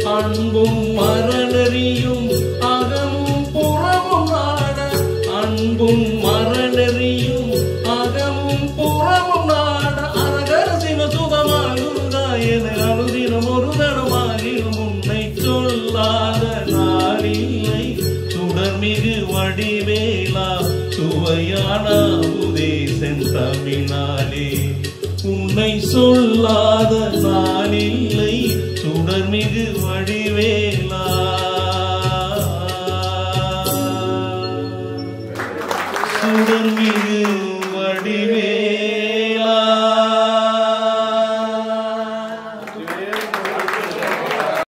அன்பும் மரணறியும் அகமும் புறமும் நாட அன்பும் மரணறியும் அகமும் புறமும் நாட அரகர சிவ சுகமாகுதாயன அனுதினம் ஒரு தடமாகிலும் உன்னை சொல்லாத நாளில்லை சுடர்மிகு வடிவேலா சுவையான உதேசன் தமிழாலே உன்னை சொல்லாத நாளில்லை சுடர்மிகு வடிவேலா